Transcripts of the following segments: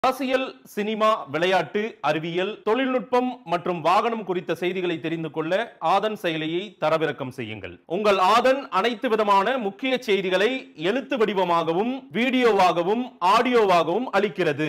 அரசியல் சினிமா விளையாட்டு அறிவியல் தொழில்நுட்பம் மற்றும் வாகனம் குறித்த செய்திகளை தெரிந்து கொள்ள ஆதன் செயலியை தரவிறக்கம் செய்யுங்கள் உங்கள் ஆதன் அனைத்து விதமான முக்கிய செய்திகளை எழுத்து வடிவமாகவும் வீடியோவாகவும் ஆடியோவாகவும் அளிக்கிறது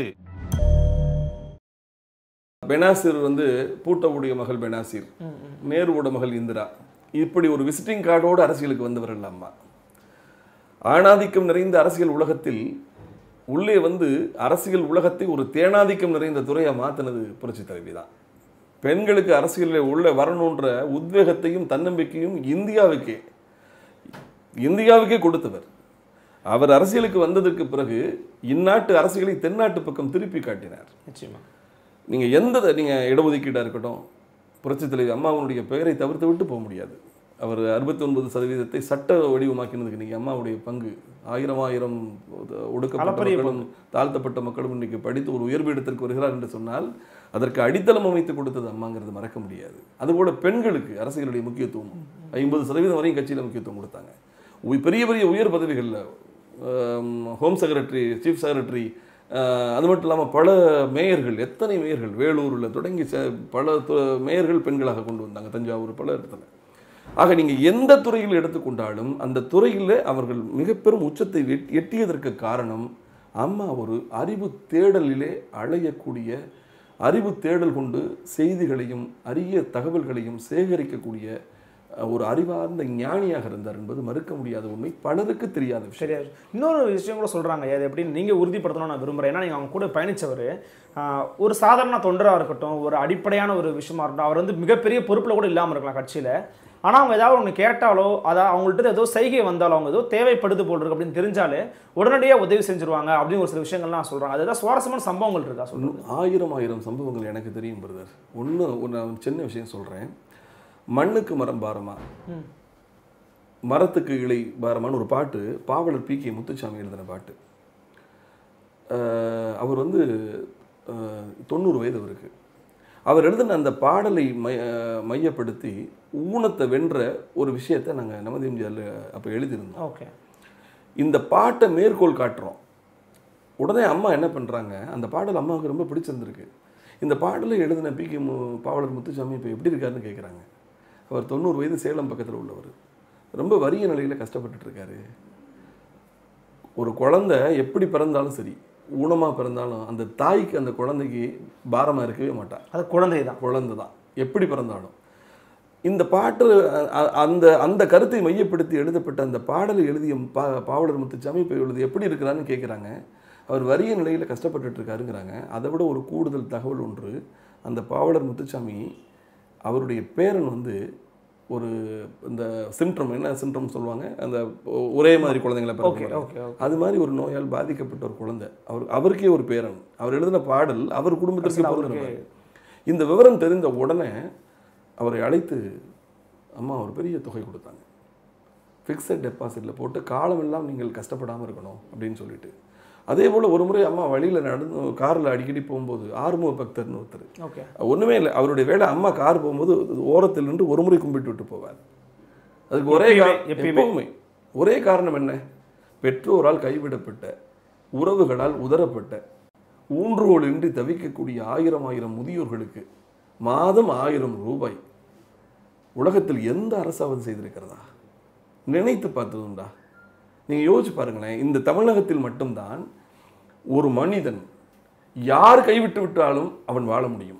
பெனாசிர் வந்து பூட்டவுடைய மகள் பெனாசிர் நேருவோட மகள் இந்திரா இப்படி ஒரு விசிட்டிங் கார்டோடு அரசியலுக்கு வந்தவர்கள் அம்மா ஆணாதிக்கம் நிறைந்த அரசியல் உலகத்தில் உள்ளே வந்து அரசியல் உலகத்தை ஒரு தேனாதிக்கம் நிறைந்த துறையை மாற்றினது புரட்சி தலைவி தான் பெண்களுக்கு அரசியலில் உள்ள வரணுன்ற உத்வேகத்தையும் தன்னம்பிக்கையும் இந்தியாவுக்கே இந்தியாவுக்கே கொடுத்தவர் அவர் அரசியலுக்கு வந்ததற்கு பிறகு இந்நாட்டு அரசியலை தென்னாட்டு பக்கம் திருப்பி காட்டினார் நிச்சயமா நீங்கள் எந்த நீங்கள் இடஒதுக்கீடாக இருக்கட்டும் புரட்சித் தலைவி அம்மாவுடைய பெயரை தவிர்த்து விட்டு போக முடியாது அவர் அறுபத்தி ஒன்பது சதவீதத்தை சட்ட வடிவமாக்கினதுக்கு நீங்கள் அம்மாவுடைய பங்கு ஆயிரம் ஆயிரம் ஒடுக்கப்பட்ட அளப்பரிய மக்களும் தாழ்த்தப்பட்ட மக்களும் இன்னைக்கு படித்து ஒரு உயர்வு இடத்திற்கு வருகிறார் என்று சொன்னால் அதற்கு அடித்தளம் அமைத்து கொடுத்தது அம்மாங்கிறது மறக்க முடியாது அதுபோல பெண்களுக்கு அரசியலுடைய முக்கியத்துவம் ஐம்பது சதவீதம் வரையும் கட்சியில் முக்கியத்துவம் கொடுத்தாங்க உய்- பெரிய பெரிய உயர் பதவிகளில் ஹோம் செக்ரட்டரி சீஃப் செக்ரட்டரி அது மட்டும் இல்லாமல் பல மேயர்கள் எத்தனை மேயர்கள் வேலூரில் தொடங்கி ச- பல து- மேயர்கள் பெண்களாக கொண்டு வந்தாங்க தஞ்சாவூர் பல இடத்துல ஆக நீங்கள் எந்த துறையில் எடுத்துக்கொண்டாலும் அந்த துறையில் அவர்கள் மிக பெரும் உச்சத்தை எட்- எட்டியதற்கு காரணம் அம்மா ஒரு அறிவு தேடலிலே அலையக்கூடிய அறிவு தேடல் கொண்டு செய்திகளையும் அரிய தகவல்களையும் சேகரிக்கக்கூடிய அஹ், ஒரு அறிவார்ந்த ஞானியாக இருந்தார் என்பது மறுக்க முடியாத உண்மை பலருக்கு தெரியாத விஷயம் சரியா இன்னொரு விஷயம் கூட சொல்றாங்க அது எப்படின்னு நீங்க உறுதிப்படுத்தணும் நான் விரும்புறேன் ஏன்னா நீங்க அவங்க கூட பயணிச்சவர் ஒரு சாதாரண தொண்டராக இருக்கட்டும் ஒரு அடிப்படையான ஒரு விஷயமா இருக்கட்டும் அவர் வந்து மிகப்பெரிய பொறுப்புல கூட இல்லாமல் இருக்கலாம் கட்சியில ஆனா அவங்க ஏதாவது ஒன்று கேட்டாலோ அதை அவங்கள்ட்ட ஏதோ செய்கை வந்தாலோ அவங்க ஏதோ தேவைப்படுது போல் இருக்கு அப்படின்னு தெரிஞ்சாலே உடனடியாக உதவி செஞ்சிருவாங்க அப்படின்னு ஒரு சில விஷயங்கள்லாம் சொல்றாங்க அதுதான் சுவாரஸ்யமான சம்பவங்கள் இருக்கா சொல்லுங்க ஆயிரம் ஆயிரம் சம்பவங்கள் எனக்கு தெரியும் பிரதர் ஒன்று நான் சின்ன விஷயம் சொல்கிறேன் மண்ணுக்கு மரம் பாரமா மரத்துக்கு இலை பாரமான்னு ஒரு பாட்டு பாவலர் பி கே முத்துச்சாமி எழுதின பாட்டு அஹ் அவர் வந்து அஹ், தொண்ணூறு வயது அவருக்கு அவர் எழுதின அந்த பாடலை மை அஹ், மையப்படுத்தி ஊனத்தை வென்ற ஒரு விஷயத்தை நாங்கள் நமது எம்ஜிஆர் அப்போ எழுதியிருந்தோம் ஓகே இந்த பாட்டை மேற்கோள் காட்டுறோம் உடனே அம்மா என்ன பண்ணுறாங்க அந்த பாடல் அம்மாவுக்கு ரொம்ப பிடிச்சிருந்திருக்கு இந்த பாடலை எழுதின பி கே மு பாவலர் முத்துசாமி இப்போ எப்படி இருக்காருன்னு கேட்குறாங்க அவர் தொண்ணூறு வயது சேலம் பக்கத்தில் உள்ளவர் ரொம்ப வறிய நிலையில் கஷ்டப்பட்டுட்டு இருக்காரு ஒரு குழந்தை எப்படி பிறந்தாலும் சரி ஊனமாக பிறந்தாலும் அந்த தாய்க்கு அந்த குழந்தைக்கு பாரமாக இருக்கவே மாட்டா அது குழந்தை தான் குழந்தை தான் எப்படி பிறந்தாலும் இந்த பாட்டு அ- அ- அந்த அந்த கருத்தை மையப்படுத்தி எழுதப்பட்ட அந்த பாடலை எழுதிய பா பாவலர் முத்துச்சாமி இப்போ எழுதி எப்படி இருக்கிறான்னு கேட்குறாங்க அவர் வறிய நிலையில் கஷ்டப்பட்டுட்டு இருக்காருங்கிறாங்க அதை விட ஒரு கூடுதல் தகவல் ஒன்று அந்த பாவலர் முத்துச்சாமி அவருடைய பேரன் வந்து ஒரு இந்த சிம்டம் என்ன சிம்டம் சொல்லுவாங்க அந்த ஒ- ஒரே மாதிரி குழந்தைங்களை ஓகே பிறக்குறாங்க. ஓகே ஓகே அது மாதிரி ஒரு நோயால் பாதிக்கப்பட்ட ஒரு குழந்தை அவர் அவருக்கே ஒரு பேரன் அவர் எழுதின பாடல் அவர் குடும்பத்திற்கு கடைசியில பொருந்துற அவருக்கு- மாதிரி. இந்த விவரம் தெரிந்த உடனே அவரை அழைத்து அம்மா ஒரு பெரிய தொகை கொடுத்தாங்க ஃபிக்ஸட் டெபாசிட்டில் போட்டு காலமெல்லாம் நீங்கள் கஷ்டப்படாமல் இருக்கணும் அப்படின்னு சொல்லிட்டு அதே போல் ஒரு முறை அம்மா வழியில் நடந்து காரில் அடிக்கடி போகும்போது ஆறுமுக பக்தர்னு ஒருத்தர் ஓகே ஒன்றுமே இல்லை அவருடைய வேலை அம்மா கார் போகும்போது ஓரத்தில் நின்று ஒரு முறை கும்பிட்டு விட்டு போவார் அதுக்கு ஒரே எப்பயுமே, கா- எப்பயுமே. எப்பவுமே ஒரே காரணம் என்ன பெற்றோரால் கைவிடப்பட்ட உறவுகளால் உதறப்பட்ட ஊன்றுகோல் இன்றி தவிக்கக்கூடிய ஆயிரம் ஆயிரம் முதியோர்களுக்கு மாதம் ஆயிரம் ரூபாய் உலகத்தில் எந்த அரசாவது செய்திருக்கிறதா நினைத்து பார்த்ததுண்டா நீங்கள் யோசிச்சு பாருங்களேன் இந்த தமிழகத்தில் மட்டும்தான் ஒரு மனிதன் யார் கைவிட்டு விட்டாலும் அவன் வாழ முடியும்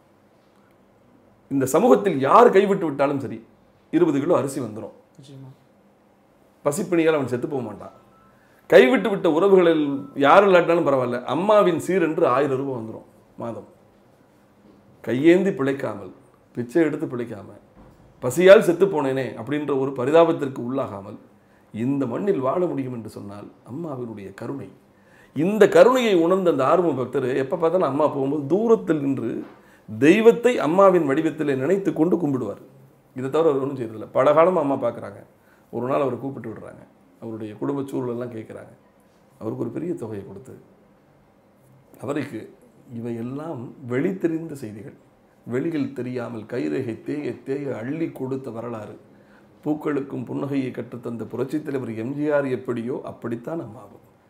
இந்த சமூகத்தில் யார் கைவிட்டு விட்டாலும் சரி இருபது கிலோ அரிசி வந்துடும் நிச்சயமா பசிப்பிணியால் அவன் செத்து போக மாட்டான் கைவிட்டு விட்ட உறவுகளில் யார் இல்லாட்டாலும் பரவாயில்ல அம்மாவின் சீர் என்று ஆயிரம் ரூபாய் வந்துடும் மாதம் கையேந்தி பிழைக்காமல் பிச்சை எடுத்து பிழைக்காம பசியால் செத்து போனேனே அப்படின்ற ஒரு பரிதாபத்திற்கு உள்ளாகாமல் இந்த மண்ணில் வாழ முடியும் என்று சொன்னால் அம்மாவினுடைய கருணை இந்த கருணையை உணர்ந்த அந்த ஆர்வ பக்தர் எப்போ பார்த்தாலும் அம்மா போகும்போது தூரத்தில் நின்று தெய்வத்தை அம்மாவின் வடிவத்தில் நினைத்து கொண்டு கும்பிடுவார் இதை தவிர அவர் ஒன்றும் செய்யறதில்ல பல காலமாக அம்மா பார்க்குறாங்க ஒரு நாள் அவரை கூப்பிட்டு விடுறாங்க அவருடைய குடும்ப சூழலெல்லாம் கேட்குறாங்க அவருக்கு ஒரு பெரிய தொகையை கொடுத்து அவருக்கு இவையெல்லாம் வெளித்தெரிந்த செய்திகள் வெளியில் தெரியாமல் கைரேகை தேய தேய அள்ளி கொடுத்த வரலாறு பூக்களுக்கும் புன்னகையை கற்றுத்தந்த புரட்சித் தலைவர் எம்ஜிஆர் எப்படியோ அப்படித்தான் அம்மாவும்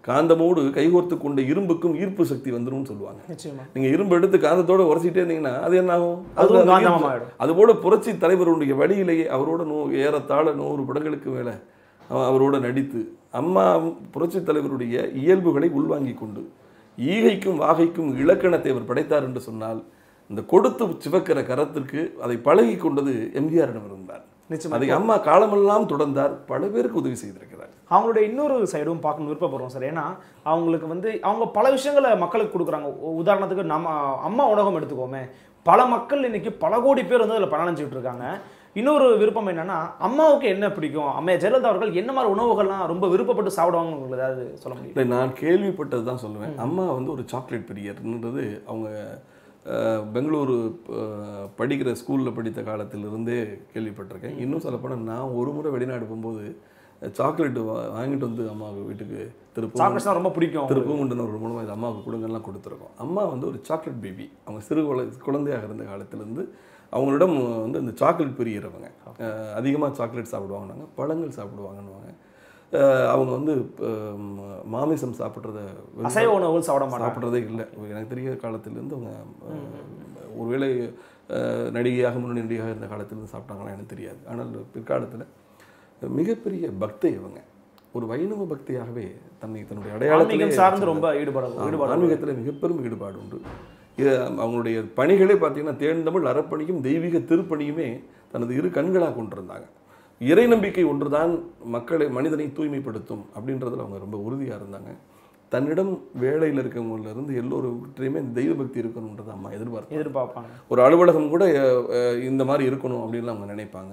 காந்தமோடு கைகோர்த்து கொண்ட இரும்புக்கும் ஈர்ப்பு சக்தி வந்துரும்னு சொல்லுவாங்க நிச்சயமா நீங்க இரும்பு எடுத்து காந்தத்தோட உரசிட்டே இருந்தீங்கன்னா அது என்ன ஆகும் அதுவும் அது காந்தமா ஈர்ப்பு- மாறிடும். அதுபோல புரட்சி தலைவருடைய வழியிலேயே அவரோட நூ ஏறத்தாழ நூறு படங்களுக்கு மேல அவ- அவரோட நடித்து அம்மா புரட்சி தலைவருடைய இயல்புகளை உள்வாங்கிக் கொண்டு ஈகைக்கும் வாகைக்கும் இலக்கணத்தை அவர் படைத்தார் என்று சொன்னால் இந்த கொடுத்து சிவக்கிற கரத்திற்கு அதை பழகி கொண்டது எம்ஜிஆரிடம் இருந்தார் நிச்சயமா அதை அம்மா காலமெல்லாம் தொடர்ந்தார் பல பேருக்கு உதவி செய்திருக்கிறார் அவங்களுடைய இன்னொரு சைடும் பார்க்கணும் விருப்பப்படுறோம் சார் ஏன்னா அவங்களுக்கு வந்து அவங்க பல விஷயங்களை மக்களுக்கு கொடுக்குறாங்க உ- உதாரணத்துக்கு நம்ம அம்மா உணவகம் எடுத்துக்கோமே பல மக்கள் இன்னைக்கு பல கோடி பேர் வந்து அதில் பயனடைஞ்சிட்டு இருக்காங்க இன்னொரு விருப்பம் என்னன்னா அம்மாவுக்கு என்ன பிடிக்கும் அம்மா ஜெயலலிதா அவர்கள் என்ன மாதிரி உணவுகள்லாம் ரொம்ப விருப்பப்பட்டு சாப்பிடுவாங்க உங்களுக்கு ஏதாவது சொல்ல முடியும் இல்லை நான் கேள்விப்பட்டது தான் சொல்லுவேன் அம்மா வந்து ஒரு சாக்லேட் பிரியர்ன்றது அவங்க அஹ், பெங்களூரு அஹ், படிக்கிற ஸ்கூலில் படித்த காலத்திலிருந்தே கேள்விப்பட்டிருக்கேன் இன்னும் சொல்லப்போனால் நான் ஒரு முறை வெளிநாடு போகும்போது சாக்லேட் வாங்கிட்டு வந்து அம்மா வீட்டுக்கு திருப்பூர் சாக்லேட்ஸ் தான் ரொம்ப பிடிக்கும் திருப்பூங்குன்றவர் மூலமாக இது அம்மாவுக்கு கொடுங்கலாம் கொடுத்துருக்கோம் அம்மா வந்து ஒரு சாக்லேட் பேபி அவங்க சிறு குழ- குழந்தையாக இருந்த காலத்திலேருந்து அவங்களிடம் வந்து இந்த சாக்லேட் பிரியறவங்க அதிகமாக சாக்லேட் சாப்பிடுவாங்க நாங்கள் பழங்கள் சாப்பிடுவாங்கன்னுவாங்க அஹ் அவங்க வந்து அஹ், மாமிசம் சாப்பிட்றத அசைவ உணவுகள் சாப்பிட மாட்டாங்க சாப்பிட்றதே இல்லை எனக்கு தெரிய காலத்திலேருந்து அவங்க அஹ், ஒருவேளை அஹ், நடிகையாக முன்னணி நடிகையாக இருந்த காலத்திலேருந்து சாப்பிட்டாங்களா எனக்கு தெரியாது ஆனால் பிற்காலத்தில் மிகப்பெரிய பக்தை அவங்க ஒரு வைணவ பக்தியாகவே தன்னை தன்னுடைய அடையாளத்திலே ஆன்மீகம் சார்ந்து ரொம்ப ஈடுபட ஆமா, ஈடுபாடு ஆன்மீகத்தில் மிகப்பெரும் ஈடுபாடு உண்டு இது அவங்களுடைய பணிகளே பார்த்தீங்கன்னா தேர்ந்தமிழ் அறப்பணியும் தெய்வீக திருப்பணியுமே தனது இரு கண்களாக கொண்டிருந்தாங்க இறை நம்பிக்கை ஒன்றுதான் மக்களை மனிதனை தூய்மைப்படுத்தும் அப்படின்றதுல அவங்க ரொம்ப உறுதியாக இருந்தாங்க தன்னிடம் வேலையில் இருக்கவங்கள்ல இருந்து எல்லோருக்கிட்டையுமே தெய்வ பக்தி இருக்கணுன்றது அம்மா எதிர்பார்ப்பு எதிர்பார்ப்பாங்க ஒரு அலுவலகம் கூட அஹ், அஹ், இந்த மாதிரி இருக்கணும் அப்படின்னு அவங்க நினைப்பாங்க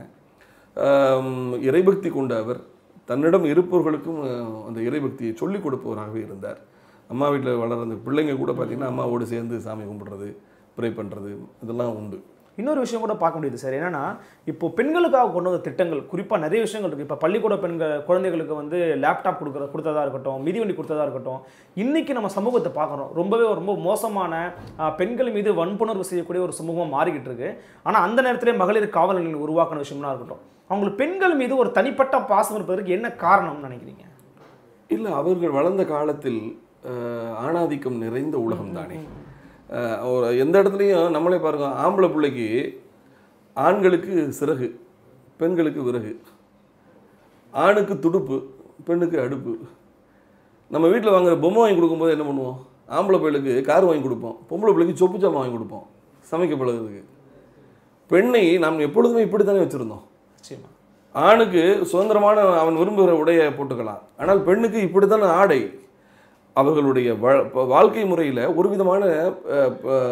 ஆம், இறைபக்தி கொண்ட அவர் தன்னிடம் இருப்பவர்களுக்கும் அஹ், அந்த இறைபக்தியை சொல்லிக் கொடுப்பவராகவே இருந்தார் அம்மா வீட்டில் வளர்ற அந்த பிள்ளைங்க கூட பார்த்தீங்கன்னா அம்மாவோடு சேர்ந்து சாமி கும்பிடுறது ப்ரே பண்ணுறது இதெல்லாம் உண்டு இன்னொரு விஷயம் கூட பார்க்க முடியுது சார் என்னன்னா இப்போ பெண்களுக்காக கொண்டு வந்த திட்டங்கள் குறிப்பாக நிறைய விஷயங்கள் இருக்குது இப்போ பள்ளிக்கூட பெண்கள் குழந்தைகளுக்கு வந்து லேப்டாப் கொடுக்குற கொடுத்ததா இருக்கட்டும் மிதிவண்டி கொடுத்ததா இருக்கட்டும் இன்னைக்கு நம்ம சமூகத்தை பார்க்குறோம் ரொம்பவே ஒரு ரொம்ப மோசமான ஆஹ், பெண்கள் மீது வன்புணர்வு செய்யக்கூடிய ஒரு சமூகம் மாறிக்கிட்டு இருக்கு ஆனால் அந்த நேரத்திலே மகளிர் காவல் நிலையம் உருவாக்கின விஷயம்லாம் இருக்கட்டும் அவங்களுக்கு பெண்கள் மீது ஒரு தனிப்பட்ட பாசம் இருப்பதற்கு என்ன காரணம்னு நினைக்கிறீங்க இல்லை அவர்கள் வளர்ந்த காலத்தில் அஹ், ஆணாதிக்கம் நிறைந்த உலகம் தானே அஹ், ஒரு எந்த இடத்துலையும் நம்மளே பாருங்க ஆம்பளை பிள்ளைக்கு ஆண்களுக்கு சிறகு பெண்களுக்கு விறகு ஆணுக்கு துடுப்பு பெண்ணுக்கு அடுப்பு நம்ம வீட்டில் வாங்குற பொம்மை வாங்கி கொடுக்கும்போது என்ன பண்ணுவோம் ஆம்பளை பிள்ளைக்கு கார் வாங்கி கொடுப்போம் பொம்பளை பிள்ளைக்கு சொப்பு ஜாமான் வாங்கி கொடுப்போம் சமைக்க பழகுறதுக்கு பெண்ணை நாம் எப்பொழுதுமே இப்படி தானே வச்சுருந்தோம் நிச்சயமா ஆணுக்கு சுதந்திரமான அவன் விரும்புகிற உடையை போட்டுக்கலாம் ஆனால் பெண்ணுக்கு இப்படித்தான ஆடை அவர்களுடைய வ- ப- வாழ்க்கை முறையில் ஒரு விதமான அஹ்,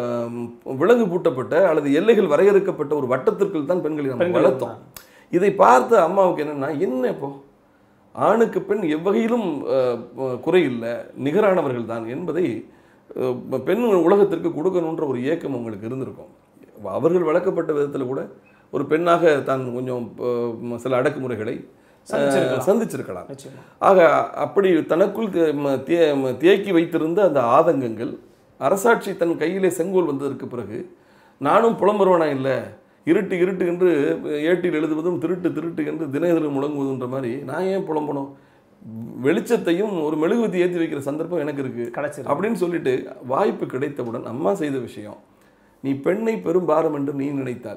ப- விலங்கு பூட்டப்பட்ட அல்லது எல்லைகள் வரையறுக்கப்பட்ட ஒரு வட்டத்திற்குள் தான் பெண்களை நம்ம பெண்கள் வளர்த்தோம் இதை பார்த்த அம்மாவுக்கு என்னன்னா என்ன இப்போ ஆணுக்கு பெண் எவ்வகையிலும் அஹ், ப- குறையில்லை நிகரானவர்கள் தான் என்பதை அஹ், பெண் உலகத்திற்கு கொடுக்கணுன்ற ஒரு ஏக்கம் உங்களுக்கு இருந்திருக்கும் அவர்கள் வளர்க்கப்பட்ட விதத்தில் கூட ஒரு பெண்ணாக தான் கொஞ்சம் அஹ், சில அடக்குமுறைகளை அஹ், சந்திச்சிருக்கலாம். சந்திச்சிருக்கலாம் நிச்சயமா ஆக அப்படி தனக்குள் தே- ம- தே- ம- தேக்கி வைத்திருந்த அந்த ஆதங்கங்கள் அரசாட்சி தன் கையிலே செங்கோல் வந்ததற்கு பிறகு நானும் புலம்புறவனா இல்லை இருட்டு இருட்டு என்று ஏட்டில் எழுதுவதும் திருட்டு திருட்டு என்று தினேதரில் முழங்குவதுன்ற மாதிரி நான் ஏன் புலம்பணும் வெளிச்சத்தையும் ஒரு மெழுகுவத்தி ஏற்றி வைக்கிற சந்தர்ப்பம் எனக்கு இருக்கு கிடைச்சிருக்கு அப்படின்னு சொல்லிட்டு வாய்ப்பு கிடைத்தவுடன் அம்மா செய்த விஷயம் நீ பெண்ணை பெரும் பாரம் என்று நீ நினைத்தால்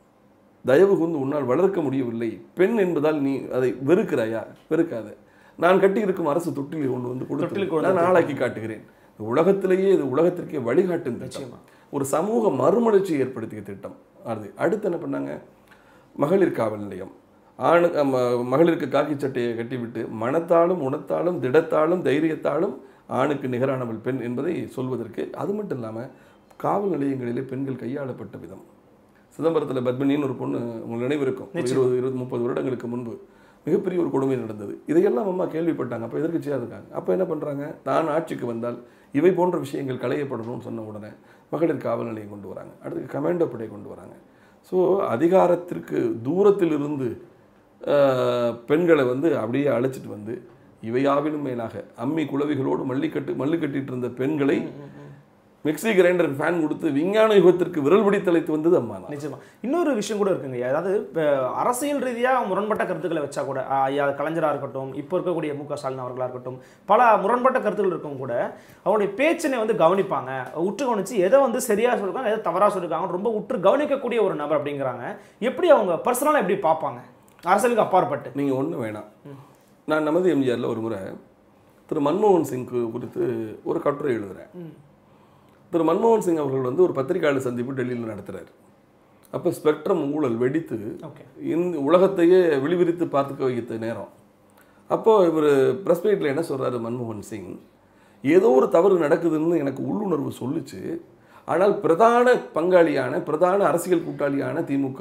தயவு கூர்ந்து உன்னால் வளர்க்க முடியவில்லை பெண் என்பதால் நீ அதை வெறுக்கிறாயா வெறுக்காத நான் கட்டியிருக்கும் அரசு தொட்டிலை கொண்டு வந்து தொட்டில் கொடுத்து கொண்டு நான் ஆளாக்கி காட்டுகிறேன் இந்த உலகத்திலேயே இது உலகத்திற்கே வழிகாட்டும் திட்டம் நிச்சயமா ஒரு சமூக மறுமலர்ச்சியை ஏற்படுத்திய திட்டம் அது அடுத்து என்ன பண்ணாங்க மகளிர் காவல் நிலையம் ஆணு ம- மகளிருக்கு காக்கி சட்டையை கட்டிவிட்டு மனத்தாலும் உணத்தாலும் திடத்தாலும் தைரியத்தாலும் ஆணுக்கு நிகரானவள் பெண் என்பதை சொல்வதற்கு அது மட்டும் இல்லாமல் காவல் நிலையங்களிலே பெண்கள் கையாளப்பட்ட விதம் சிதம்பரத்தில் பத்மினின்னு ஒரு பொண்ணு உங்களுக்கு நினைவு இருக்கும் ஒரு இருபது இருபது முப்பது வருடங்களுக்கு முன்பு மிகப்பெரிய ஒரு கொடுமை நடந்தது இதையெல்லாம் அம்மா கேள்விப்பட்டாங்க அப்போ எதிர்க்கட்சியாக இருக்காங்க அப்போ என்ன பண்ணுறாங்க தான் ஆட்சிக்கு வந்தால் இவை போன்ற விஷயங்கள் களையப்படணும்னு சொன்ன உடனே மகளிர் காவல் நிலையம் கொண்டு வராங்க அடுத்து கமாண்டோ படை கொண்டு வராங்க ஸோ அதிகாரத்திற்கு தூரத்தில் இருந்து ஆஹ், பெண்களை வந்து அப்படியே அழைச்சிட்டு வந்து இவையாவிலும் மேலாக அம்மி குளவிகளோடு மல்லி கட்டு மல்லு கட்டிட்டு இருந்த பெண்களை மிக்ஸி கிரைண்டருக்கு ஃபேன் கொடுத்து விஞ்ஞான யுகத்திற்கு விரல் பிடித்து அழைத்து வந்தது அம்மா தான் நிச்சயமா இன்னொரு விஷயம் கூட இருக்குங்க ஐயா. அதாவது இப்ப அரசியல் ரீதியாக முரண்பட்ட கருத்துக்களை வச்சா கூட ஆ, ஐயா கலைஞராக இருக்கட்டும் இப்போ இருக்கக்கூடிய மு க ஸ்டாலின் அவர்களாக இருக்கட்டும் பல முரண்பட்ட கருத்துக்கள் இருக்கும் கூட அவருடைய பேச்சினை வந்து கவனிப்பாங்க உற்று கவனிச்சு எதை வந்து சரியாக சொல்லிருக்காங்க எதை தவறாக சொல்லிருக்காங்க ரொம்ப உற்று கவனிக்கக்கூடிய ஒரு நபர் அப்படிங்கிறாங்க எப்படி அவங்க பர்சனலாக எப்படி பார்ப்பாங்க அரசியலுக்கு அப்பாற்பட்டு நீங்கள் ஒன்றும் வேணாம் நான் நமது எம்ஜிஆரில் ஒரு முறை திரு மன்மோகன் சிங் குறித்து ஒரு கட்டுரை எழுதுகிறேன் திரு மன்மோகன் சிங் அவர்கள் வந்து ஒரு பத்திரிகையாளர் சந்திப்பு டெல்லியில் நடத்துகிறார் அப்போ ஸ்பெக்ட்ரம் ஊழல் வெடித்து ஓகே இந்த உலகத்தையே விழிவிரித்து பார்த்துக்க வைத்த நேரம் அப்போ இவர் ப்ரெஸ் மீட்டில் என்ன சொல்றாரு மன்மோகன் சிங் ஏதோ ஒரு தவறு நடக்குதுன்னு எனக்கு உள்ளுணர்வு சொல்லுச்சு ஆனால் பிரதான பங்காளியான பிரதான அரசியல் கூட்டாளியான திமுக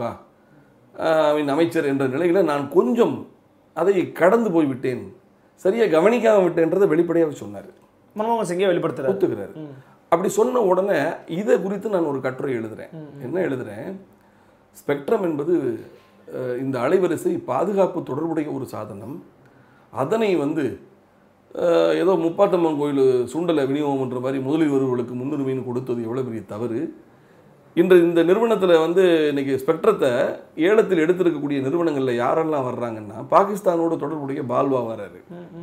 ஆஹ், வின் அமைச்சர் என்ற நிலையில் நான் கொஞ்சம் அதை கடந்து போய்விட்டேன் சரியா கவனிக்காம விட்டேன்றதை வெளிப்படையாக சொன்னார் மன்மோகன் சிங்கே வெளிப்படுத்துறாரு ஒத்துக்கிறாரு அப்படி சொன்ன உடனே இதை குறித்து நான் ஒரு கட்டுரை எழுதுறேன் என்ன எழுதுறேன் ஸ்பெக்ட்ரம் என்பது அஹ், இந்த அலைவரிசை பாதுகாப்பு தொடர்புடைய ஒரு சாதனம் அதனை வந்து அஹ், ஏதோ முப்பாத்தம்மன் கோயில் சுண்டலை விநியோகம்ன்ற மாதிரி முதலீடுகளுக்கு முன்னுரிமைன்னு கொடுத்தது எவ்வளோ பெரிய தவறு இன்று இந்த நிறுவனத்தில் வந்து இன்னைக்கு ஸ்பெக்ட்ரத்தை ஏலத்தில் எடுத்திருக்கக்கூடிய நிறுவனங்களில் யாரெல்லாம் வர்றாங்கன்னா பாகிஸ்தானோட தொடர்புடைய பால்வா வர்றாரு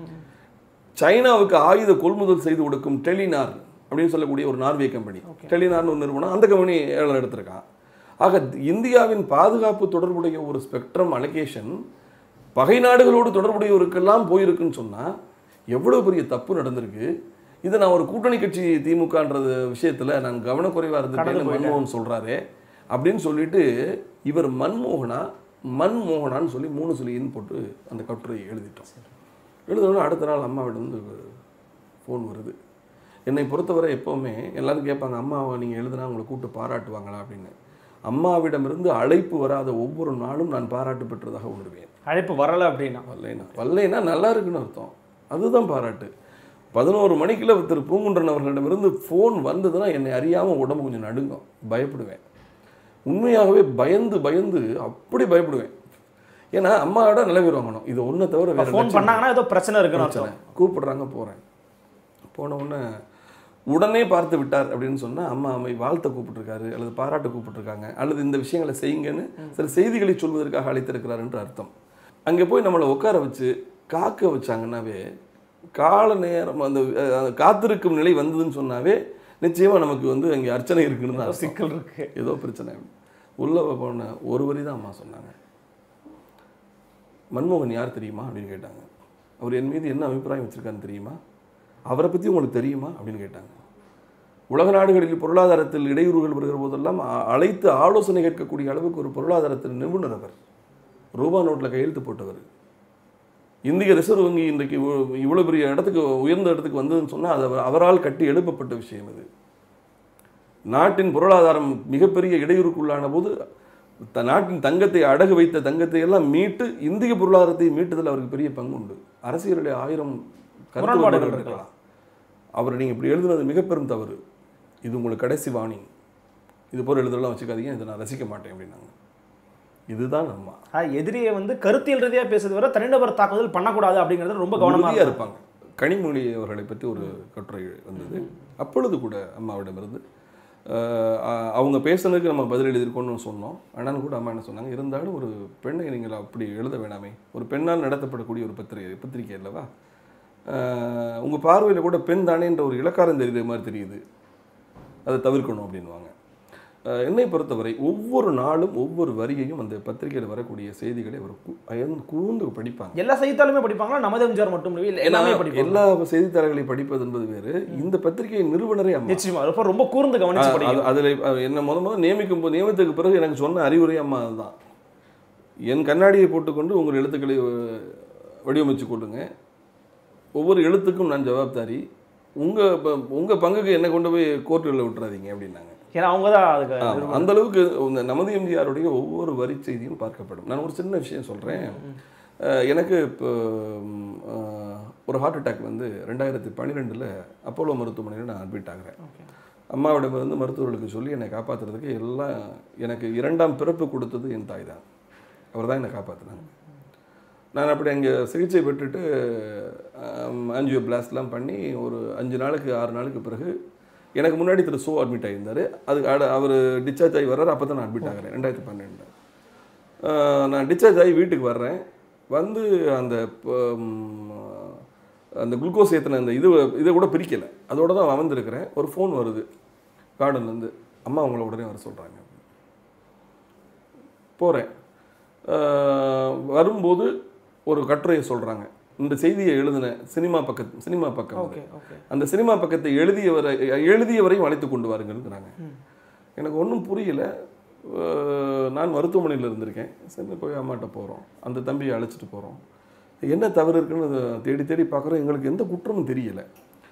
சைனாவுக்கு ஆயுத கொள்முதல் செய்து கொடுக்கும் டெலினார் அப்படின்னு சொல்லக்கூடிய ஒரு நார்வே கம்பெனி டெலினார்னு ஒரு நிறுவனம் அந்த கம்பெனி ஏழை எடுத்திருக்கான் ஆக இந்தியாவின் பாதுகாப்பு தொடர்புடைய ஒரு ஸ்பெக்ட்ரம் அலகேஷன் பகை நாடுகளோடு தொடர்புடையவருக்கெல்லாம் போயிருக்குன்னு சொன்னால் எவ்வளோ பெரிய தப்பு நடந்திருக்கு இதை நான் ஒரு கூட்டணி கட்சி திமுகன்றது விஷயத்தில் நான் கவனக்குறைவாக இருந்துட்டேன்னு மன்மோகன் சொல்கிறாரே அப்படின்னு சொல்லிட்டு இவர் மன்மோகனா மன்மோகனான்னு சொல்லி மூணு சொல்லின்னு போட்டு அந்த கட்டுரையை எழுதிட்டோம் எழுதணும் அடுத்த நாள் அம்மாவிடம் வந்து ஃபோன் வருது என்னை பொறுத்தவரை எப்போவுமே எல்லாரும் கேட்பாங்க அம்மாவை நீங்கள் எழுதுனா உங்களை கூப்பிட்டு பாராட்டுவாங்களா அப்படின்னு அம்மாவிடமிருந்து அழைப்பு வராத ஒவ்வொரு நாளும் நான் பாராட்டு பெற்றதாக உணர்வேன் அழைப்பு வரலை அப்படின்னா வரலைன்னா வரலைன்னா நல்லா இருக்குன்னு அர்த்தம் அதுதான் பாராட்டு பதினோரு மணிக்குள்ள திரு பூங்குன்றன் அவர்களிடமிருந்து ஃபோன் வந்ததுன்னா என்னை அறியாமல் உடம்பு கொஞ்சம் நடுங்கும் பயப்படுவேன் உண்மையாகவே பயந்து பயந்து அப்படி பயப்படுவேன் ஏன்னா அம்மாவோட நிலவி வாங்கணும் இது ஒன்றை தவிர வேற ஃபோன் லட்சியம் பண்ணாங்கன்னா ஏதோ பிரச்சனை இருக்குன்னு பிரச்சனை அர்த்தம் கூப்பிடுறாங்க போகிறேன் போன உடனே உடனே பார்த்து விட்டார் அப்படின்னு சொன்னால் அம்மா அம்மை வாழ்த்த கூப்பிட்டுருக்காரு அல்லது பாராட்ட கூப்பிட்டுருக்காங்க அல்லது இந்த விஷயங்களை செய்யுங்கன்னு சில செய்திகளை சொல்வதற்காக அழைத்திருக்கிறார் என்று அர்த்தம் அங்கே போய் நம்மளை உட்கார வச்சு காக்க வச்சாங்கன்னாவே கால நேரம் அந்த அஹ், காத்திருக்கும் நிலை வந்ததுன்னு சொன்னாவே நிச்சயமாக நமக்கு வந்து அங்கே அர்ச்சனை இருக்குன்னு தான் அர்த்தம். சிக்கல் இருக்கு ஏதோ பிரச்சனை உள்ள போன ஒரு வரி தான் அம்மா சொன்னாங்க மன்மோகன் யார் தெரியுமா அப்படின்னு கேட்டாங்க அவர் என் மீது என்ன அபிப்பிராயம் வச்சிருக்காருன்னு தெரியுமா அவரை பற்றி உங்களுக்கு தெரியுமா அப்படின்னு கேட்டாங்க உலக நாடுகளில் பொருளாதாரத்தில் இடையூறுகள் வருகிற போதெல்லாம் அ- அழைத்து ஆலோசனை கேட்கக்கூடிய அளவுக்கு ஒரு பொருளாதாரத்தில் நிபுணர் அவர் ரூபா நோட்டில் கையெழுத்து போட்டவர் இந்திய ரிசர்வ் வங்கி இன்றைக்கு இவ்வ- இவ்வளவு பெரிய இடத்துக்கு உயர்ந்த இடத்துக்கு வந்ததுன்னு சொன்னால் அது அவர் அவரால் கட்டி எழுப்பப்பட்ட விஷயம் இது நாட்டின் பொருளாதாரம் மிகப்பெரிய இடையூறுக்குள்ளான போது த- நாட்டின் தங்கத்தை அடகு வைத்த தங்கத்தை எல்லாம் மீட்டு இந்திய பொருளாதாரத்தை மீட்டதில் அவருக்கு பெரிய பங்கு உண்டு அரசியலுடைய ஆயிரம் கருத்து முரண்பாடுகள் வேறுபாடுகள் இருக்கலாம் அவர் நீங்கள் இப்படி எழுதுனது மிக பெரும் தவறு இது உங்களுக்கு கடைசி வாணி இது போல் எழுதலாம் வச்சுக்காதீங்க இதை நான் ரசிக்க மாட்டேன் அப்படின்னாங்க இதுதான் அம்மா ஆஹ் எதிரியை வந்து கருத்தியல் ரீதியா பேசுறது வரை தனிநபர் தாக்குதல் பண்ணக்கூடாது அப்படிங்கிறது ரொம்ப கவனமா உறுதியா இருப்பாங்க இருப்பாங்க கனிமொழி அவர்களை பற்றி ஒரு கட்டுரை வந்தது அப்பொழுது கூட அம்மாவிடமிருந்து அஹ், அ- அவங்க பேசுனதுக்கு நம்ம பதில் எழுதியிருக்கோம்னு சொன்னோம் ஆனாலும் கூட அம்மா என்ன சொன்னாங்க இருந்தாலும் ஒரு பெண்ணை நீங்கள் அப்படி எழுத வேணாமே ஒரு பெண்ணால் நடத்தப்படக்கூடிய ஒரு பத்திரிகை பத்திரிகை அல்லவா உங்கள் பார்வையில் கூட பெண் தானேன்ற ஒரு இலக்காரம் தெரியுற மாதிரி தெரியுது அதை தவிர்க்கணும் அப்படின்வாங்க அஹ், என்னை பொறுத்தவரை ஒவ்வொரு நாளும் ஒவ்வொரு வரியையும் அந்த பத்திரிகையில் வரக்கூடிய செய்திகளை அவர் கூ- அயர்ந்து கூர்ந்து படிப்பாங்க எல்லா செய்தித்தாளுமே படிப்பாங்களா நமது எம்ஜிஆர் மட்டும் இல்லை எல்லாமே ஏன்னா, படிப்பாங்க எல்லா செய்தித்தாள்களை படிப்பது என்பது வேறு இந்த பத்திரிகையின் நிறுவனரே அம்மா நிச்சயமா ரொம்ப ரொம்ப கூர்ந்து கவனிச்சு அ- படிக்கணும் அது- அதுல அ, என்ன முத முத நியமிக்கும் போது நியமித்ததுக்கு பிறகு எனக்கு சொன்ன அறிவுரை அம்மா அதுதான் என் கண்ணாடியை போட்டுக்கொண்டு உங்கள் எழுத்துக்களை அ, வடிவமைச்சு கொள்ளுங்க ஒவ்வொரு எழுத்துக்கும் நான் ஜவாப்தாரி உங்க ப- உங்க பங்குக்கு என்ன கொண்டு போய் கோர்ட்டுகளில் விட்டுறாதீங்க அப்படின்னாங்க ஏன்னா அவங்க தான் அதுக்கு ஆமா, அந்த அளவுக்கு இந்த நமது எம்ஜிஆருடைய ஒவ்வொரு வரி செய்தியும் பார்க்கப்படும் நான் ஒரு சின்ன விஷயம் சொல்கிறேன் எனக்கு இப்போ ம், அஹ், ஒரு ஹார்ட் அட்டாக் வந்து ரெண்டாயிரத்தி பன்னிரெண்டில் அப்போலோ மருத்துவமனையில் நான் அட்மிட் ஆகிறேன் அம்மாவிடம் வந்து மருத்துவர்களுக்கு சொல்லி என்னை காப்பாற்றுறதுக்கு எல்லாம் எனக்கு இரண்டாம் பிறப்பு கொடுத்தது என் தாய் தான் அவர் தான் என்னை காப்பாற்றினாங்க நான் அப்படி அங்கே சிகிச்சை பெற்றுட்டு ஆஞ்சியோ பிளாஸ்ட்லாம் பண்ணி ஒரு அஞ்சு நாளுக்கு ஆறு நாளுக்கு பிறகு எனக்கு முன்னாடி திரு சோ அட்மிட் ஆகியிருந்தார் அது அவர் டிஸ்சார்ஜ் ஆகி வர்றாரு அப்போ தான் நான் அட்மிட் ஆகிறேன் ரெண்டாயிரத்தி பன்னெண்டு நான் டிஸ்சார்ஜ் ஆகி வீட்டுக்கு வர்றேன் வந்து அந்த ப- ம், அந்த குளுக்கோஸ் ஏற்றின அந்த இது இதை கூட பிரிக்கலை அதோட தான் வந்திருக்கிறேன் ஒரு ஃபோன் வருது கார்டன்லேருந்து அம்மா உங்களை உடனே வர சொல்கிறாங்க போகிறேன் வரும்போது ஒரு கட்டுரையை சொல்கிறாங்க இந்த செய்தியை எழுதின சினிமா பக்கத்து சினிமா பக்கம் அது. ஓகே ஓகே அந்த சினிமா பக்கத்தை எழுதியவரை எழுதியவரையும் அழைத்து கொண்டு வாருங்கள்ங்கிறாங்க எனக்கு ஒன்றும் புரியல அஹ் நான் மருத்துவமனையில் இருந்திருக்கேன் சரி போய் அம்மாட்ட போகிறோம் அந்த தம்பியை அழைச்சிட்டு போகிறோம் என்ன தவறு இருக்குன்னு தேடி தேடி பார்க்குறோம் எங்களுக்கு எந்த குற்றமும் தெரியல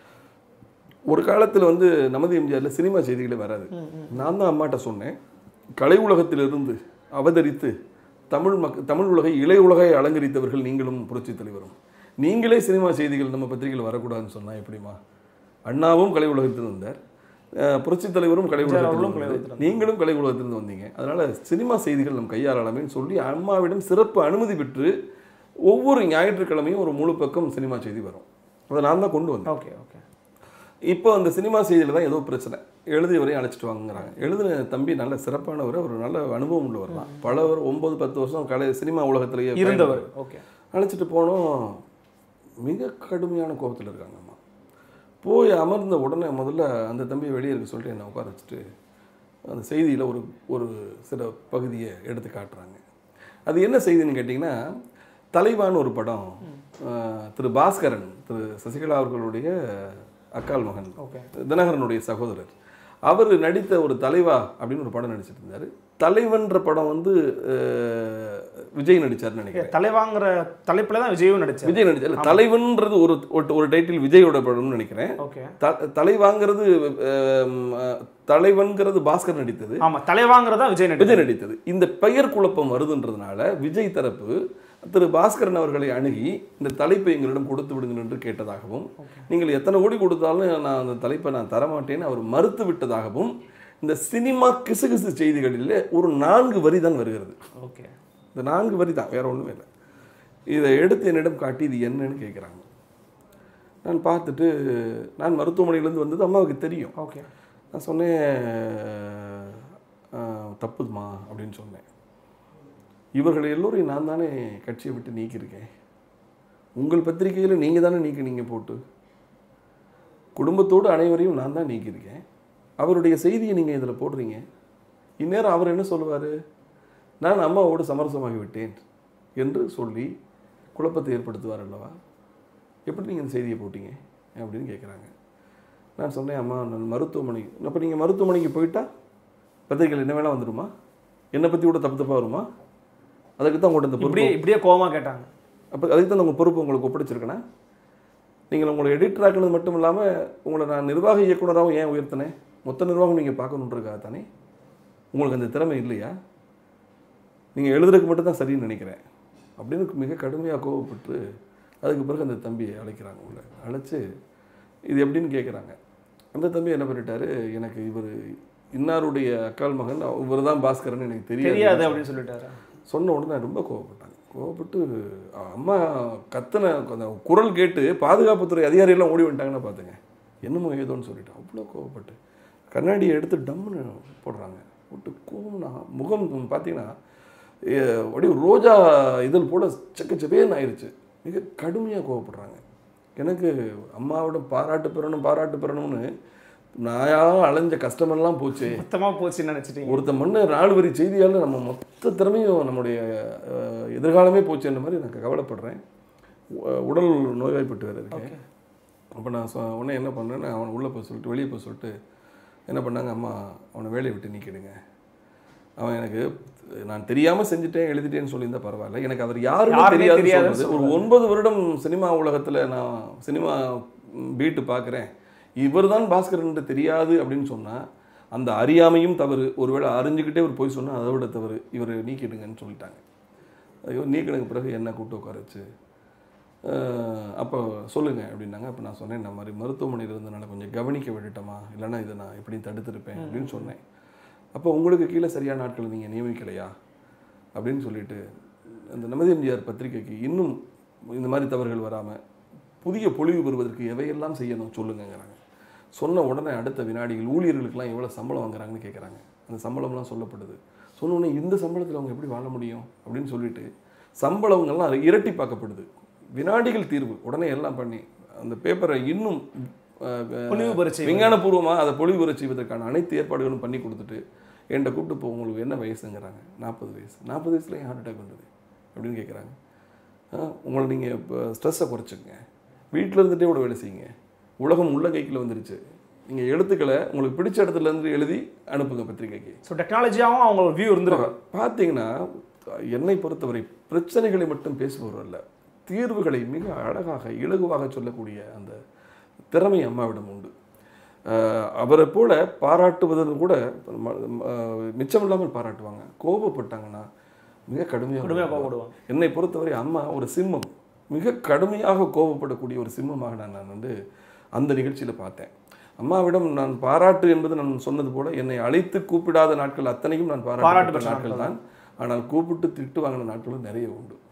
ஒரு காலத்தில் வந்து நமது எம்ஜிஆரில் சினிமா செய்திகளே வராது நான் தான் அம்மாட்ட சொன்னேன் கலை உலகத்திலிருந்து அவதரித்து தமிழ் மக் தமிழ் உலகை இளைய உலகை அலங்கரித்தவர்கள் நீங்களும் புரட்சித் தலைவரும் நீங்களே சினிமா செய்திகள் நம்ம பத்திரிகையில் வரக்கூடாதுன்னு சொன்னா எப்படிமா அண்ணாவும் கலை உலகத்தில் வந்தார் அஹ் புரட்சித் தலைவரும் கலை அவர்களும் உலகத்தில் கலை வந்தார். உலகத்தில் நீங்களும் கலை உலகத்திலிருந்து வந்தீங்க அதனால சினிமா செய்திகள் நம் கையாளலாமேன்னு சொல்லி அம்மாவிடம் சிறப்பு அனுமதி பெற்று ஒவ்வொரு ஞாயிற்றுக்கிழமையும் ஒரு முழு பக்கம் சினிமா செய்தி வரும் அதை நான் தான் கொண்டு வந்தேன் ஓகே ஓகே இப்போ அந்த சினிமா செய்தியில் தான் ஏதோ பிரச்சனை எழுதியவரையும் அழைச்சிட்டு வாங்குறாங்க எழுதின தம்பி நல்ல சிறப்பானவர் ஒரு நல்ல அனுபவம் உள்ளவர் தான் பல ஒரு ஒன்பது பத்து வருஷம் கலை சினிமா உலகத்திலேயே இருந்தவர் ஓகே அழைச்சிட்டு போனோம் மிக கடுமையான கோபத்தில் இருக்காங்க அம்மா போய் அமர்ந்த உடனே முதல்ல அந்த தம்பியை வெளியே இருக்க சொல்லிட்டு என்னை உட்கார வச்சுட்டு அந்த செய்தியில் ஒரு ஒரு சில பகுதியை எடுத்து காட்டுறாங்க அது என்ன செய்தின்னு கேட்டிங்கன்னா தலைவான்னு ஒரு படம் அஹ், திரு பாஸ்கரன் திரு சசிகலா அவர்களுடைய அக்கால் மகன் ஓகே தினகரனுடைய சகோதரர் அவர் நடித்த ஒரு தலைவா அப்படின்னு ஒரு படம் நடிச்சிட்டு இருந்தார் தலைவன்ற படம் வந்து அஹ், விஜய் நடிச்சார்னு நினைக்கிறேன் தலைவாங்கிற தலைப்புல தான் விஜயும் நடிச்சார் விஜய் நடிச்சார் இல்ல, தலைவன்றது ஒரு ஒரு- ஒரு டைட்டில் விஜயோட படம்னு நினைக்கிறேன் ஓகே த- தலைவாங்கிறது அஹ், அஹ், தலைவன்கிறது பாஸ்கர் நடித்தது ஆமா தலைவாங்கிறதா விஜய் நடிச்சார் விஜய் நடித்தது இந்த பெயர் குழப்பம் வருதுன்றதுனால விஜய் தரப்பு திரு பாஸ்கரன் அவர்களை அணுகி இந்த தலைப்பை எங்களிடம் கொடுத்து விடுங்கள் என்று கேட்டதாகவும் நீங்கள் எத்தனை கோடி கொடுத்தாலும் நான் அந்த தலைப்பை நான் தரமாட்டேன்னு அவர் மறுத்து விட்டதாகவும் இந்த சினிமா கிசுகிசு செய்திகளில் ஒரு நான்கு வரி தான் வருகிறது ஓகே இந்த நான்கு வரி தான் வேற ஒன்றுமே இல்லை இதை எடுத்து என்னிடம் காட்டி இது என்னன்னு கேட்குறாங்க நான் பார்த்துட்டு நான் மருத்துவமனையிலேருந்து வந்தது அம்மாவுக்கு தெரியும் ஓகே நான் சொன்னேன் "ஆஹ், தப்புதுமா அப்படின்னு சொன்னேன் இவர்கள் எல்லோரையும் நான் தானே கட்சியை விட்டு நீக்கியிருக்கேன் உங்கள் பத்திரிகையில் நீங்கள் தானே நீக்கினீங்க போட்டு குடும்பத்தோடு அனைவரையும் நான் தான் நீக்கியிருக்கேன் அவருடைய செய்தியை நீங்கள் இதில் போடுறீங்க இந்நேரம் அவர் என்ன சொல்லுவார் நான் அம்மாவோடு சமரசமாகி விட்டேன் என்று சொல்லி குழப்பத்தை ஏற்படுத்துவார் அல்லவா எப்படி நீங்கள் இந்த செய்தியை போட்டீங்க அப்படின்னு கேட்குறாங்க நான் சொன்னேன் அம்மா நான் மருத்துவமனை அப்போ நீங்கள் மருத்துவமனைக்கு போயிட்டா பத்திரிகையில் என்ன வேணால் வந்துடுமா என்னை பற்றி கூட தப்பு தப்பாக வருமா அதுக்கு தான் உங்கள்கிட்ட இந்த பொறுப்பு இப்படியே இப்படியே கோவமா கேட்டாங்க அப்போ அதுக்கு தான் உங்கள் பொறுப்பு உங்களுக்கு ஒப்படைச்சிருக்கேனா நீங்கள் உங்களை எடிட்டர் ஆக்கினது மட்டும் இல்லாமல் உங்களை நான் நிர்வாக இயக்குனராகவும் ஏன் உயர்த்தினேன் மொத்த நிர்வாகம் நீங்கள் பார்க்கணுன்றதுக்காக தானே உங்களுக்கு அந்த திறமை இல்லையா நீங்கள் எழுதுறதுக்கு மட்டும் தான் சரின்னு நினைக்கிறேன் அப்படின்னு மிக கடுமையாக கோவப்பட்டு அதுக்கு பிறகு அந்த தம்பியை அழைக்கிறாங்க உள்ள அழைச்சு இது எப்படின்னு கேட்குறாங்க அந்த தம்பி என்ன பண்ணிட்டாரு எனக்கு இவர் இன்னாருடைய அக்கால் மகன் இவர் தான் பாஸ்கரன் எனக்கு தெரியாது தெரியாது அப்படின்னு சொல்லிட்டாரு சொன்ன உடனே ரொம்ப கோவப்பட்டாங்க கோவப்பட்டு அம்மா கத்தனை அந்த குரல் கேட்டு பாதுகாப்புத்துறை அதிகாரியெல்லாம் ஓடி வந்துட்டாங்கன்னா பார்த்துங்க என்னமோ ஏதோன்னு சொல்லிட்டு அவ்வளோ கோவப்பட்டு கண்ணாடியை எடுத்து டம்முன்னு போடுறாங்க போட்டு கோவம்னா முகம் பார்த்தீங்கன்னா எ, அப்படியே ரோஜா இதழ் போல செக்கச்செவேன்னு ஆயிடுச்சு மிக கடுமையாக கோவப்படுறாங்க எனக்கு அம்மாவோட பாராட்டு பெறணும் பாராட்டு பெறணும்னு நாயா அலைஞ்ச கஷ்டமெல்லாம் போச்சே மொத்தமா போச்சுன்னு நினைச்சிட்டீங்க ஒருத்த மண்ணு நாலு வரி செய்தியால் நம்ம மொத்த திறமையும் நம்முடைய அஹ், எதிர்காலமே போச்சுன்ற மாதிரி எனக்கு கவலைப்படுறேன் உ- உடல் நோய்வாய்ப்பட்டு வேறு இருக்கேன் அப்போ நான் சொ உடனே என்ன பண்ணேன்னு அவனை உள்ளே போய் சொல்லிட்டு வெளியே போய் சொல்லிட்டு என்ன பண்ணாங்க அம்மா அவனை வேலையை விட்டு நீக்கிடுங்க அவன் எனக்கு நான் தெரியாமல் செஞ்சுட்டேன் எழுதிட்டேன்னு சொல்லியிருந்தா பரவாயில்ல எனக்கு அவர் யாருமே யாருமே தெரியாதுன்னு தெரியாதுன்னு சொல்றது. ஒரு ஒன்பது வருடம் சினிமா உலகத்தில் நான் சினிமா பீட்டு பார்க்குறேன் இவர் தான் பாஸ்கரன் தெரியாது அப்படின்னு சொன்னால் அந்த அறியாமையும் தவறு ஒருவேளை அறிஞ்சுக்கிட்டே ஒரு போய் சொன்னால் அதை விட தவறு இவர் நீக்கிடுங்கன்னு சொல்லிட்டாங்க ஐயோ நீக்கினதுக்கு பிறகு என்ன கூப்பிட்டு உட்கார வச்சு அஹ், அப்போ சொல்லுங்கள் அப்படின்னாங்க அப்போ நான் சொன்னேன் இந்த மாதிரி மருத்துவமனையில் இருந்தனால கொஞ்சம் கவனிக்க விட்டுட்டோமா இல்லைன்னா இதை நான் எப்படி தடுத்திருப்பேன் அப்படின்னு சொன்னேன் அப்போ உங்களுக்கு கீழே சரியான ஆட்களை நீங்கள் நியமிக்கலையா அப்படின்னு சொல்லிட்டு அந்த நமதி எம்ஜிஆர் பத்திரிக்கைக்கு இன்னும் இந்த மாதிரி தவறுகள் வராமல் புதிய பொலிவு பெறுவதற்கு எவையெல்லாம் செய்யணும் சொல்லுங்கங்கிறாங்க சொன்ன உடனே அடுத்த வினாடிகள் ஊழியர்களுக்கெல்லாம் எவ்வளோ சம்பளம் வாங்குறாங்கன்னு கேட்குறாங்க அந்த சம்பளம்லாம் சொல்லப்படுது சொன்ன உடனே இந்த சம்பளத்தில் அவங்க எப்படி வாழ முடியும் அப்படின்னு சொல்லிட்டு சம்பளங்கள்லாம் இரட்டிப்பாக்கப்படுது வினாடிகள் தீர்வு உடனே எல்லாம் பண்ணி அந்த பேப்பரை இன்னும் அஹ், அஹ், பொலிவுபெறச் செய்வது. விஞ்ஞானபூர்வமாக அதை பொலிவுற செய்வதற்கான அனைத்து ஏற்பாடுகளும் பண்ணி கொடுத்துட்டு என்கிட்ட கூப்பிட்டு இப்போ உங்களுக்கு என்ன வயசுங்கிறாங்க நாற்பது வயசு நாற்பது வயசுல ஹார்ட் அட்டாக் வந்தது அப்படின்னு கேட்குறாங்க உங்களை நீங்கள் இப்போ ஸ்ட்ரெஸ்ஸை குறைச்சிக்கங்க வீட்டில் இருந்துகிட்டே கூட வேலை செய்யுங்க உலகம் உள்ள கைக்குள்ள வந்துருச்சு நீங்கள் எழுத்துக்களை உங்களுக்கு பிடிச்ச இடத்துல இருந்து எழுதி அனுப்புங்க பத்திரிக்கைக்கு ஸோ டெக்னாலஜியாகவும் அவங்க வியூ இருந்திருக்கு பார்த்தீங்கன்னா என்னை பொறுத்தவரை பிரச்சனைகளை மட்டும் பேசுபவர் அல்ல தீர்வுகளை மிக அழகாக இலகுவாக சொல்லக்கூடிய அந்த திறமை அம்மாவிடம் உண்டு அஹ் அவரை போல பாராட்டுவதன் கூட ம- ம- மிச்சமில்லாமல் பாராட்டுவாங்க கோபப்பட்டாங்கன்னா மிக கடுமையாக கடுமையாக கோவப்படுவாங்க. என்னை பொறுத்தவரை அம்மா ஒரு சிம்மம் மிக கடுமையாக கோபப்படக்கூடிய ஒரு சிம்மமாக நான் நான் வந்து அந்த நிகழ்ச்சியில் பார்த்தேன் அம்மாவிடம் நான் பாராட்டு என்பது நான் சொன்னது போல என்னை அழைத்து கூப்பிடாத நாட்கள் அத்தனையும் நான் பாராட்டு பாராட்டு பெற்ற நாட்கள் தான் ஆனால் கூப்பிட்டு திட்டு வாங்கின நாட்களும் நிறைய உண்டு